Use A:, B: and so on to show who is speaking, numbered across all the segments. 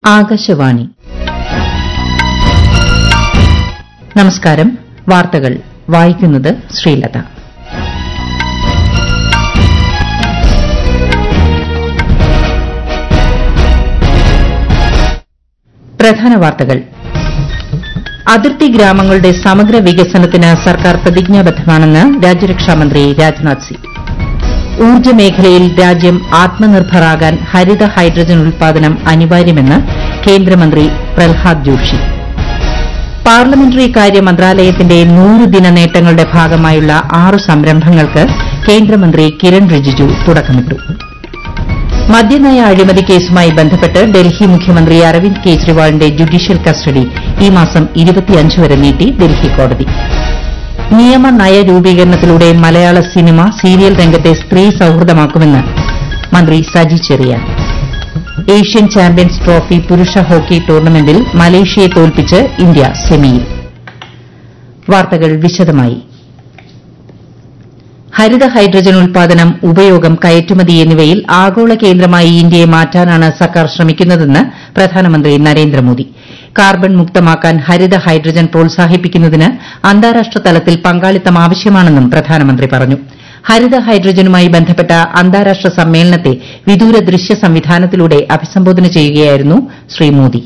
A: ആകാശവാണി നമസ്കാരം വാർത്തകൾ വായിക്കുന്നത് ശ്രീലത പ്രധാന വാർത്തകൾ അതിർത്തി ഗ്രാമങ്ങളുടെ സമഗ്ര വികസനത്തിന് സർക്കാർ പ്രതിജ്ഞാബദ്ധമാണെന്ന് രാജ്യരക്ഷാമന്ത്രി രാജ്നാഥ് സിംഗ് ഊർജ്ജ മേഖലയിൽ രാജ്യം ആത്മനിർഭറാകാൻ ഹരിത ഹൈഡ്രജൻ ഉൽപാദനം അനിവാര്യമെന്ന് കേന്ദ്രമന്ത്രി പ്രഹ്ലാദ് ജോഷി പാർലമെന്ററി കാര്യ മന്ത്രാലയത്തിന്റെ നൂറ് ദിന നേട്ടങ്ങളുടെ ഭാഗമായുള്ള ആറ് സംരംഭങ്ങൾക്ക് കേന്ദ്രമന്ത്രി കിരൺ റിജിജു തുടക്കമിട്ടു മദ്യനയ അഴിമതി കേസുമായി ബന്ധപ്പെട്ട് ഡൽഹി മുഖ്യമന്ത്രി അരവിന്ദ് കെജ്രിവാളിന്റെ ജുഡീഷ്യൽ കസ്റ്റഡി ഈ മാസം വരെ നീട്ടി ഡൽഹി കോടതി നിയമ നയ രൂപീകരണത്തിലൂടെ മലയാള സിനിമ സീരിയൽ രംഗത്തെ സ്ത്രീ സൌഹൃദമാക്കുമെന്ന് മന്ത്രി Saji Cherian Asian champions trophy പുരുഷ ഹോക്കി ടൂർണമെന്റിൽ മലേഷ്യയെ തോൽപ്പിച്ച് ഇന്ത്യ സെമിയിൽ വാർത്തകൾ വിശദമായി ഹരിത ഹൈഡ്രജൻ ഉൽപാദനം ഉപയോഗം കയറ്റുമതി എന്നിവയിൽ ആഗോള കേന്ദ്രമായി ഇന്ത്യയെ മാറ്റാനാണ് സർക്കാർ ശ്രമിക്കുന്നതെന്ന് പ്രധാനമന്ത്രി നരേന്ദ്രമോദി കാർബൺ മുക്തമാക്കാൻ ഹരിത ഹൈഡ്രജൻ പ്രോത്സാഹിപ്പിക്കുന്നതിന് അന്താരാഷ്ട്ര തലത്തിൽ പങ്കാളിത്തം ആവശ്യമാണെന്നും പ്രധാനമന്ത്രി പറഞ്ഞു ഹരിത ഹൈഡ്രജനുമായി ബന്ധപ്പെട്ട അന്താരാഷ്ട്ര സമ്മേളനത്തെ വിദൂര ദൃശ്യ സംവിധാനത്തിലൂടെ അഭിസംബോധന ചെയ്യുകയായിരുന്നു ശ്രീ മോദി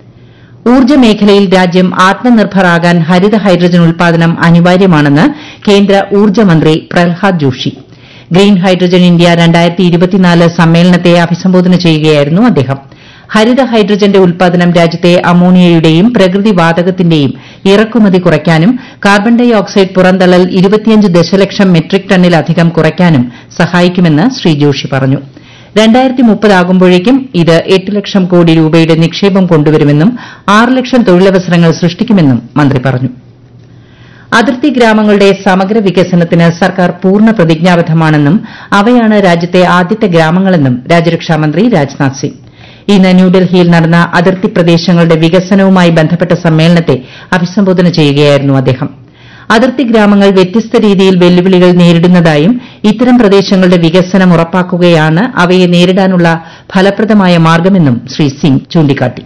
A: ഊർജ്ജ മേഖലയിൽ രാജ്യം ആത്മനിർഭറാകാൻ ഹരിത ഹൈഡ്രജൻ ഉൽപാദനം അനിവാര്യമാണെന്ന് കേന്ദ്ര ഊർജ്ജ മന്ത്രി Pralhad Joshi green hydrogen India സമ്മേളനത്തെ അഭിസംബോധന ചെയ്യുകയായിരുന്നു അദ്ദേഹം ഹരിത ഹൈഡ്രജന്റെ ഉൽപാദനം രാജ്യത്തെ അമോണിയയുടെയും പ്രകൃതി വാതകത്തിന്റെയും ഇറക്കുമതി കുറയ്ക്കാനും കാർബൺ ഡൈ ഓക്സൈഡ് പുറന്തള്ളൽ ദശലക്ഷം മെട്രിക് ടണ്ണിലധികം കുറയ്ക്കാനും സഹായിക്കുമെന്ന് ശ്രീ ജോഷി പറഞ്ഞു ആകുമ്പോഴേക്കും ഇത് എട്ട് ലക്ഷം കോടി രൂപയുടെ നിക്ഷേപം കൊണ്ടുവരുമെന്നും ആറ് ലക്ഷം തൊഴിലവസരങ്ങൾ സൃഷ്ടിക്കുമെന്നും മന്ത്രി പറഞ്ഞു അതിർത്തി ഗ്രാമങ്ങളുടെ സമഗ്ര വികസനത്തിന് സർക്കാർ പൂർണ്ണ പ്രതിജ്ഞാബദ്ധമാണെന്നും അവയാണ് രാജ്യത്തെ ആദ്യത്തെ ഗ്രാമങ്ങളെന്നും രാജ്യരക്ഷാമന്ത്രി രാജ്നാഥ് സിംഗ് ഇന്ന് ന്യൂഡൽഹിയിൽ നടന്ന അതിർത്തി പ്രദേശങ്ങളുടെ വികസനവുമായി ബന്ധപ്പെട്ട സമ്മേളനത്തെ അഭിസംബോധന ചെയ്യുകയായിരുന്നു അദ്ദേഹം അതിർത്തി ഗ്രാമങ്ങൾ വ്യത്യസ്ത രീതിയിൽ വെല്ലുവിളികൾ നേരിടുന്നതായും ഇത്തരം പ്രദേശങ്ങളുടെ വികസനം ഉറപ്പാക്കുകയാണ് അവയെ നേരിടാനുള്ള ഫലപ്രദമായ മാർഗ്ഗമെന്നും ശ്രീ സിംഗ് ചൂണ്ടിക്കാട്ടി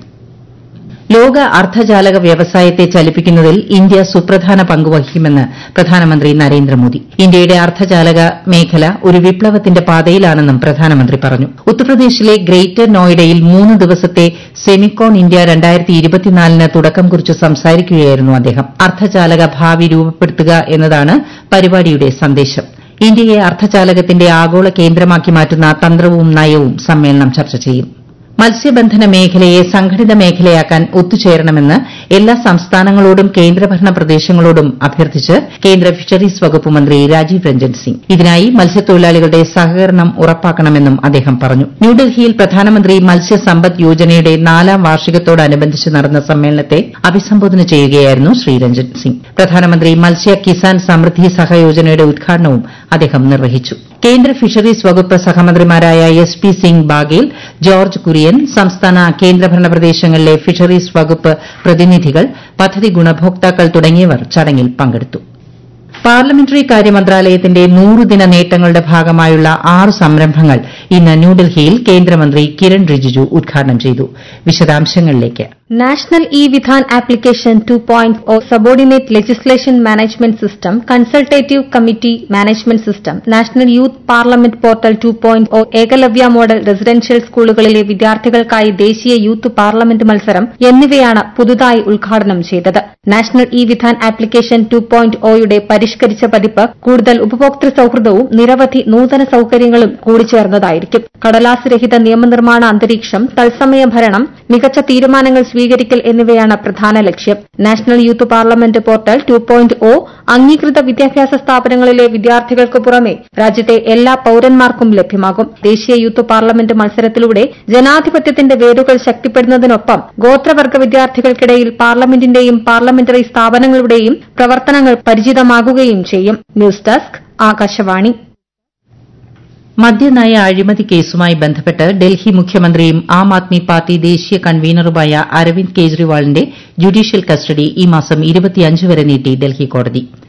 A: ലോക അർദ്ധചാലക വ്യവസായത്തെ ചലിപ്പിക്കുന്നതിൽ ഇന്ത്യ സുപ്രധാന പങ്ക് വഹിക്കുമെന്ന് പ്രധാനമന്ത്രി നരേന്ദ്രമോദി ഇന്ത്യയുടെ അർദ്ധചാലക മേഖല ഒരു വിപ്ലവത്തിന്റെ പാതയിലാണെന്നും പ്രധാനമന്ത്രി പറഞ്ഞു ഉത്തർപ്രദേശിലെ ഗ്രേറ്റർ നോയിഡയിൽ മൂന്ന് ദിവസത്തെ സെമിക്കോൺ ഇന്ത്യ ന് തുടക്കം കുറിച്ച് സംസാരിക്കുകയായിരുന്നു അദ്ദേഹം അർദ്ധചാലക ഭാവി രൂപപ്പെടുത്തുക എന്നതാണ് പരിപാടിയുടെ സന്ദേശം ഇന്ത്യയെ അർദ്ധചാലകത്തിന്റെ ആഗോള കേന്ദ്രമാക്കി മാറ്റുന്ന തന്ത്രവും നയവും സമ്മേളനം ചർച്ച ചെയ്യും മത്സ്യബന്ധന മേഖലയെ സംഘടിത മേഖലയാക്കാൻ ഒത്തുചേരണമെന്ന് എല്ലാ സംസ്ഥാനങ്ങളോടും കേന്ദ്രഭരണ പ്രദേശങ്ങളോടും അഭ്യർത്ഥിച്ച് കേന്ദ്ര ഫിഷറീസ് വകുപ്പ് മന്ത്രി രാജീവ് രഞ്ജൻ സിംഗ് ഇതിനായി മത്സ്യത്തൊഴിലാളികളുടെ സഹകരണം ഉറപ്പാക്കണമെന്നും അദ്ദേഹം പറഞ്ഞു ന്യൂഡൽഹിയിൽ പ്രധാനമന്ത്രി മത്സ്യസമ്പദ് യോജനയുടെ നാലാം വാർഷികത്തോടനുബന്ധിച്ച് നടന്ന സമ്മേളനത്തെ അഭിസംബോധന ചെയ്യുകയായിരുന്നു ശ്രീ രഞ്ജൻ സിംഗ് പ്രധാനമന്ത്രി മത്സ്യ കിസാൻ സമൃദ്ധി സഹയോജനയുടെ ഉദ്ഘാടനവും അദ്ദേഹം നിർവഹിച്ചു കേന്ദ്ര ഫിഷറീസ് വകുപ്പ് സഹമന്ത്രിമാരായ S P Singh Baghel George Kurian സംസ്ഥാന കേന്ദ്രഭരണ പ്രദേശങ്ങളിലെ ഫിഷറീസ് വകുപ്പ് പ്രതിനിധികൾ പദ്ധതി ഗുണഭോക്താക്കൾ തുടങ്ങിയവർ ചടങ്ങിൽ പങ്കെടുത്തു പാർലമെന്ററി കാര്യ മന്ത്രാലയത്തിന്റെ നൂറുദിന നേട്ടങ്ങളുടെ ഭാഗമായുള്ള ആറ് സംരംഭങ്ങൾ ഇന്ന് ന്യൂഡൽഹിയിൽ കേന്ദ്രമന്ത്രി കിരൺ റിജിജു ഉദ്ഘാടനം ചെയ്തു വിശദാംശങ്ങളിലേക്ക്
B: national e Vidhan application two point O subordinate legislation management system consultative committee management system national youth parliament portal two point O Eklavya model residential സ്കൂളുകളിലെ വിദ്യാർത്ഥികൾക്കായി ദേശീയ യൂത്ത് പാർലമെന്റ് മത്സരം എന്നിവയാണ് പുതുതായി ഉദ്ഘാടനം ചെയ്തത് national e Vidhan application two point ഒയുടെ പരിഷ്കരിച്ച പതിപ്പ് കൂടുതൽ ഉപഭോക്തൃ സൌഹൃദവും നിരവധി നൂതന സൌകര്യങ്ങളും കൂടിച്ചേർന്നതായിരിക്കും കടലാസ് രഹിത നിയമനിർമ്മാണ അന്തരീക്ഷം തത്സമയ ഭരണം മികച്ച തീരുമാനങ്ങൾ സ്വീകരിക്കൽ എന്നിവയാണ് പ്രധാന ലക്ഷ്യം national youth parliament portal two point O അംഗീകൃത വിദ്യാഭ്യാസ സ്ഥാപനങ്ങളിലെ വിദ്യാർത്ഥികൾക്ക് പുറമെ രാജ്യത്തെ എല്ലാ പൌരന്മാർക്കും ലഭ്യമാകും ദേശീയ യൂത്ത് പാർലമെന്റ് മത്സരത്തിലൂടെ ജനാധിപത്യത്തിന്റെ വേരുകൾ ശക്തിപ്പെടുന്നതിനൊപ്പം ഗോത്രവർഗ വിദ്യാർത്ഥികൾക്കിടയിൽ പാർലമെന്റിന്റെയും പാർലമെന്ററി സ്ഥാപനങ്ങളുടെയും പ്രവർത്തനങ്ങൾ പരിചിതമാകുകയും ചെയ്യും ന്യൂസ് ഡെസ്ക് ആകാശവാണി
A: മദ്യനയ അഴിമതി കേസുമായി ബന്ധപ്പെട്ട് ഡൽഹി മുഖ്യമന്ത്രിയും ആം ആദ്മി പാർട്ടി ദേശീയ കൺവീനറുമായ അരവിന്ദ് കെജ്രിവാളിന്റെ ജുഡീഷ്യൽ കസ്റ്റഡി ഈ മാസം വരെ നീട്ടി ഡൽഹി കോടതി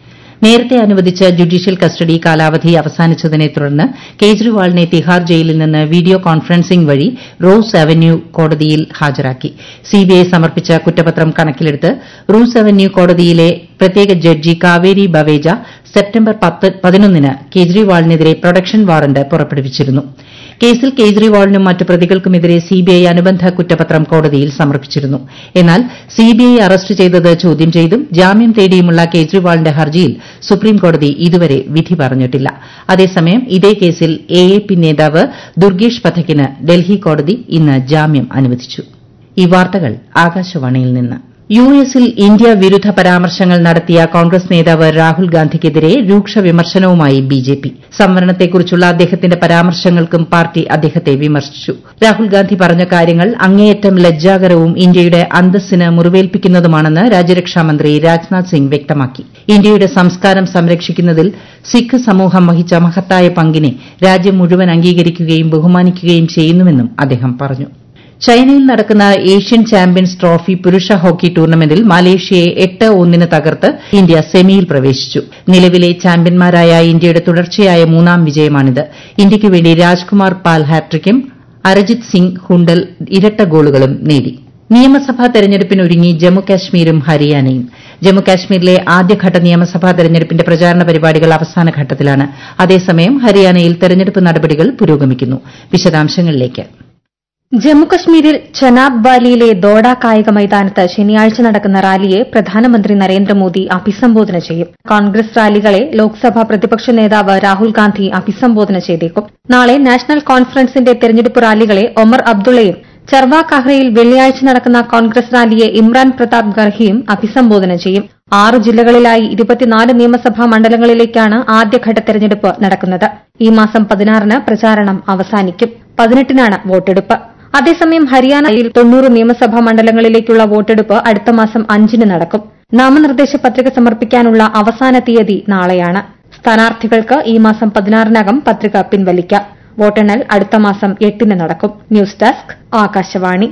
A: നേരത്തെ അനുവദിച്ച ജുഡീഷ്യൽ കസ്റ്റഡി കാലാവധി അവസാനിച്ചതിനെ തുടർന്ന് കേജ്രിവാളിനെ തിഹാർ ജയിലിൽ നിന്ന് വീഡിയോ കോൺഫറൻസിംഗ് വഴി റോസ് അവന്യൂ കോടതിയിൽ ഹാജരാക്കി സിബിഐ സമർപ്പിച്ച കുറ്റപത്രം കണക്കിലെടുത്ത് റൂസ് അവന്യൂ കോടതിയിലെ പ്രത്യേക ജഡ്ജി കാവേരി ബവേജ സെപ്റ്റംബർ പതിനൊന്നിന് കേജ്രിവാളിനെതിരെ പ്രൊഡക്ഷൻ വാറന്റ് പുറപ്പെടുവിച്ചിരുന്നു കേസിൽ കേജ്രിവാളിനും മറ്റ് പ്രതികൾക്കുമെതിരെ സിബിഐ അനുബന്ധ കുറ്റപത്രം കോടതിയിൽ സമർപ്പിച്ചിരുന്നു എന്നാൽ സിബിഐ അറസ്റ്റ് ചെയ്തത് ചോദ്യം ചെയ്തും ജാമ്യം തേടിയുമുള്ള കേജ്രിവാളിന്റെ ഹർജിയിൽ സുപ്രീംകോടതി ഇതുവരെ വിധി പറഞ്ഞിട്ടില്ല അതേസമയം ഇതേ കേസിൽ എ എ പി നേതാവ് ദുർഗേഷ് പഥക്കിന് ഡൽഹി കോടതി ഇന്ന് ജാമ്യം അനുവദിച്ചു ഈ വാർത്തകൾ ആകാശവാണിയിൽ നിന്ന് യു എസിൽ ഇന്ത്യ വിരുദ്ധ പരാമർശങ്ങൾ നടത്തിയ കോൺഗ്രസ് നേതാവ് രാഹുൽ ഗാന്ധിക്കെതിരെ രൂക്ഷ വിമർശനവുമായി ബിജെപി സംവരണത്തെക്കുറിച്ചുള്ള അദ്ദേഹത്തിന്റെ പരാമർശങ്ങൾക്കും പാർട്ടി അദ്ദേഹത്തെ വിമർശിച്ചു രാഹുൽ ഗാന്ധി പറഞ്ഞ കാര്യങ്ങൾ അങ്ങേയറ്റം ലജ്ജാകരവും ഇന്ത്യയുടെ അന്തസ്സിന് മുറിവേൽപ്പിക്കുന്നതുമാണെന്ന് രാജ്യരക്ഷാമന്ത്രി രാജ്നാഥ് സിംഗ് വ്യക്തമാക്കി ഇന്ത്യയുടെ സംസ്കാരം സംരക്ഷിക്കുന്നതിൽ സിഖ് സമൂഹം വഹിച്ച മഹത്തായ പങ്കിനെ രാജ്യം മുഴുവൻ അംഗീകരിക്കുകയും ബഹുമാനിക്കുകയും ചെയ്യുന്നുവെന്നും അദ്ദേഹം പറഞ്ഞു ചൈനയിൽ നടക്കുന്ന ഏഷ്യൻ ചാമ്പ്യൻസ് ട്രോഫി പുരുഷ ഹോക്കി ടൂർണമെന്റിൽ മലേഷ്യയെ എട്ട് ഒന്നിന് തകർത്ത് ഇന്ത്യ സെമിയിൽ പ്രവേശിച്ചു നിലവിലെ ചാമ്പ്യന്മാരായ ഇന്ത്യയുടെ തുടർച്ചയായ മൂന്നാം വിജയമാണിത് ഇന്ത്യയ്ക്ക് വേണ്ടി രാജ്കുമാർ പാൽ ഹാട്രിക്കും അരജിത് സിംഗ് ഹുണ്ടൽ ഇരട്ട ഗോളുകളും നേടി നിയമസഭാ തെരഞ്ഞെടുപ്പിനൊരുങ്ങി ജമ്മുകാശ്മീരും ഹരിയാനയും ജമ്മുകാശ്മീരിലെ ആദ്യഘട്ട നിയമസഭാ തെരഞ്ഞെടുപ്പിന്റെ പ്രചാരണ പരിപാടികൾ അവസാന ഘട്ടത്തിലാണ് അതേസമയം ഹരിയാനയിൽ തെരഞ്ഞെടുപ്പ് നടപടികൾ പുരോഗമിക്കുന്നു വിശദാംശങ്ങളിലേക്ക്
B: ജമ്മുകശ്മീരിൽ ചനാബ് വാലിയിലെ ദോഡ കായിക മൈതാനത്ത് ശനിയാഴ്ച നടക്കുന്ന റാലിയെ പ്രധാനമന്ത്രി നരേന്ദ്രമോദി അഭിസംബോധന ചെയ്യും കോൺഗ്രസ് റാലികളെ ലോക്സഭാ പ്രതിപക്ഷ നേതാവ് രാഹുൽ ഗാന്ധി അഭിസംബോധന ചെയ്തേക്കും നാളെ നാഷണൽ കോൺഫറൻസിന്റെ തെരഞ്ഞെടുപ്പ് റാലികളെ ഒമർ അബ്ദുള്ളയും ചർവ കാഹ്രയിൽ വെള്ളിയാഴ്ച നടക്കുന്ന കോൺഗ്രസ് റാലിയെ ഇമ്രാൻ പ്രതാപ് ഗർഹിയും അഭിസംബോധന ചെയ്യും ആറ് ജില്ലകളിലായി ഇരുപത്തിനാല് നിയമസഭാ മണ്ഡലങ്ങളിലേക്കാണ് ആദ്യഘട്ട തെരഞ്ഞെടുപ്പ് നടക്കുന്നത് ഈ മാസം പതിനാറിന് പ്രചാരണം അവസാനിക്കും പതിനെട്ടിനാണ് വോട്ടെടുപ്പ് അതേസമയം ഹരിയാനയിൽ തൊണ്ണൂറ് നിയമസഭാ മണ്ഡലങ്ങളിലേക്കുള്ള വോട്ടെടുപ്പ് അടുത്ത മാസം അഞ്ചിന് നടക്കും നാമനിർദ്ദേശ പത്രിക സമർപ്പിക്കാനുള്ള അവസാന തീയതി നാളെയാണ് സ്ഥാനാർത്ഥികൾക്ക് ഈ മാസം പതിനാറിനകം പത്രിക പിൻവലിക്കാം വോട്ടെണ്ണൽ അടുത്ത മാസം എട്ടിന് നടക്കും ന്യൂസ് ഡെസ്ക് ആകാശവാണി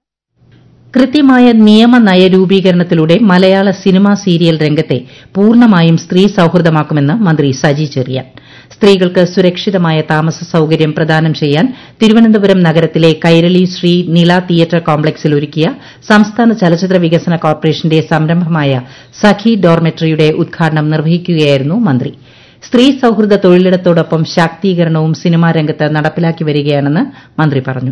A: കൃത്യമായ നിയമ നയരൂപീകരണത്തിലൂടെ മലയാള സിനിമാ സീരിയൽ രംഗത്തെ പൂർണ്ണമായും സ്ത്രീ സൌഹൃദമാക്കുമെന്ന് മന്ത്രി സജി ചെറിയാൻ സ്ത്രീകൾക്ക് സുരക്ഷിതമായ താമസ സൌകര്യം പ്രദാനം ചെയ്യാൻ തിരുവനന്തപുരം നഗരത്തിലെ കൈരളി ശ്രീ നില തിയേറ്റർ കോംപ്ലക്സിൽ ഒരുക്കിയ സംസ്ഥാന ചലച്ചിത്ര വികസന കോർപ്പറേഷന്റെ സംരംഭമായ സഖി ഡോർമെട്രിയുടെ ഉദ്ഘാടനം നിർവഹിക്കുകയായിരുന്നു മന്ത്രി സ്ത്രീ സൌഹൃദ തൊഴിലിടത്തോടൊപ്പം ശാക്തീകരണവും സിനിമാ രംഗത്ത് നടപ്പിലാക്കി വരികയാണെന്ന് മന്ത്രി പറഞ്ഞു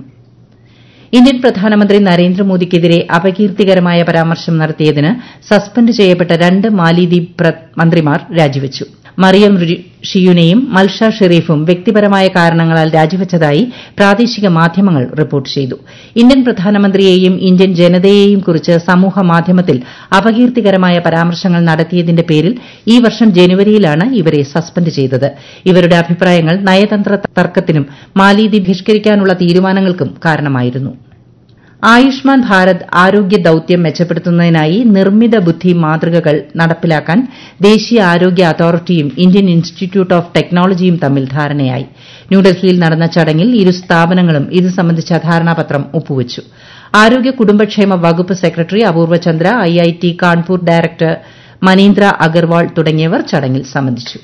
A: ഇന്ത്യൻ പ്രധാനമന്ത്രി നരേന്ദ്രമോദിക്കെതിരെ അപകീർത്തികരമായ പരാമർശം നടത്തിയതിന് സസ്പെൻഡ് ചെയ്യപ്പെട്ട രണ്ട് മാലിദ്വീപ് മന്ത്രിമാർ രാജിവച്ചു മറിയം ഷിയുനെയും മൽഷ ഷെറീഫും വ്യക്തിപരമായ കാരണങ്ങളാൽ രാജിവച്ചതായി പ്രാദേശിക മാധ്യമങ്ങൾ റിപ്പോർട്ട് ചെയ്തു ഇന്ത്യൻ പ്രധാനമന്ത്രിയെയും ഇന്ത്യൻ ജനതയെയും കുറിച്ച് സമൂഹ മാധ്യമത്തിൽ അപകീർത്തികരമായ പരാമർശങ്ങൾ നടത്തിയതിന്റെ പേരിൽ ഈ വർഷം ജനുവരിയിലാണ് ഇവരെ സസ്പെൻഡ് ചെയ്തത് ഇവരുടെ അഭിപ്രായങ്ങൾ നയതന്ത്ര തർക്കത്തിനും മാലിദ്വീപ് ബഹിഷ്കരിക്കാനുള്ള തീരുമാനങ്ങൾക്കും കാരണമായിരുന്നു ആയുഷ്മാൻ ഭാരത് ആരോഗ്യ ദൌത്യം മെച്ചപ്പെടുത്തുന്നതിനായി നിർമ്മിത ബുദ്ധി മാതൃകകൾ നടപ്പിലാക്കാൻ ദേശീയ ആരോഗ്യ അതോറിറ്റിയും ഇന്ത്യൻ ഇൻസ്റ്റിറ്റ്യൂട്ട് ഓഫ് ടെക്നോളജിയും തമ്മിൽ ധാരണയായി ന്യൂഡൽഹിയിൽ നടന്ന ചടങ്ങിൽ ഇരു സ്ഥാപനങ്ങളും ഇത് സംബന്ധിച്ച ധാരണാപത്രം ഒപ്പുവച്ചു ആരോഗ്യ കുടുംബക്ഷേമ വകുപ്പ് secretary Apurva Chandra IIT Kanpur director Manindra Agarwal തുടങ്ങിയവർ ചടങ്ങിൽ സംബന്ധിച്ചു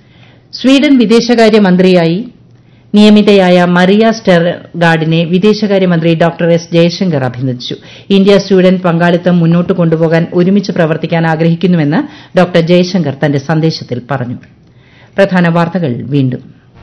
A: സ്വീഡൻ വിദേശകാര്യ മന്ത്രിയായി നിയമിതയായ മറിയ സ്റ്റെർഗാർഡിനെ വിദേശകാര്യമന്ത്രി ഡോക്ടർ എസ് ജയശങ്കർ അഭിനന്ദിച്ചു ഇന്ത്യ സ്വീഡൻ പങ്കാളിത്തം മുന്നോട്ട് കൊണ്ടുപോകാൻ ഒരുമിച്ച് പ്രവർത്തിക്കാൻ ആഗ്രഹിക്കുന്നുവെന്ന് ഡോക്ടർ ജയശങ്കർ തന്റെ സന്ദേശത്തിൽ പറഞ്ഞു പ്രധാന വാർത്തകൾ വീണ്ടും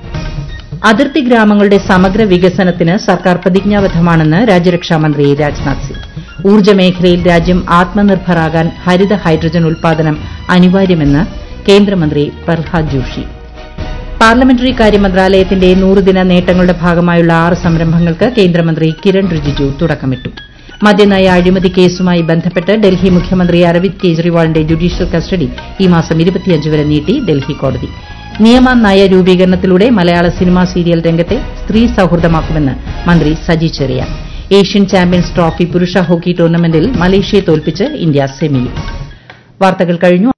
A: അതിർത്തി ഗ്രാമങ്ങളുടെ സമഗ്ര വികസനത്തിന് സർക്കാർ പ്രതിജ്ഞാബദ്ധമാണെന്ന് രാജ്യരക്ഷാമന്ത്രി രാജ്നാഥ് സിംഗ് ഊർജ്ജ മേഖലയിൽ രാജ്യം ആത്മനിർഭറാകാൻ ഹരിത ഹൈഡ്രജൻ ഉൽപാദനം അനിവാര്യമെന്ന് കേന്ദ്രമന്ത്രി പ്രഹ്ലാദ് ജോഷി പാർലമെന്ററി കാര്യ മന്ത്രാലയത്തിന്റെ നൂറുദിന നേട്ടങ്ങളുടെ ഭാഗമായുള്ള ആറ് സംരംഭങ്ങൾക്ക് കേന്ദ്രമന്ത്രി കിരൺ റിജിജു തുടക്കമിട്ടു മദ്യനയ അഴിമതി കേസുമായി ബന്ധപ്പെട്ട് ഡൽഹി മുഖ്യമന്ത്രി അരവിന്ദ് കെജ്രിവാളിന്റെ ജുഡീഷ്യൽ കസ്റ്റഡി ഈ മാസം വരെ നീട്ടി ഡൽഹി കോടതി നിയമ നയ രൂപീകരണത്തിലൂടെ മലയാള സിനിമാ സീരിയൽ രംഗത്തെ സ്ത്രീ സൌഹൃദമാക്കുമെന്ന് മന്ത്രി Saji Cherian Asian champions trophy പുരുഷ ഹോക്കി ടൂർണമെന്റിൽ മലേഷ്യയെ തോൽപ്പിച്ച് ഇന്ത്യ സെമിയിൽ വാർത്തകൾ കഴിഞ്ഞു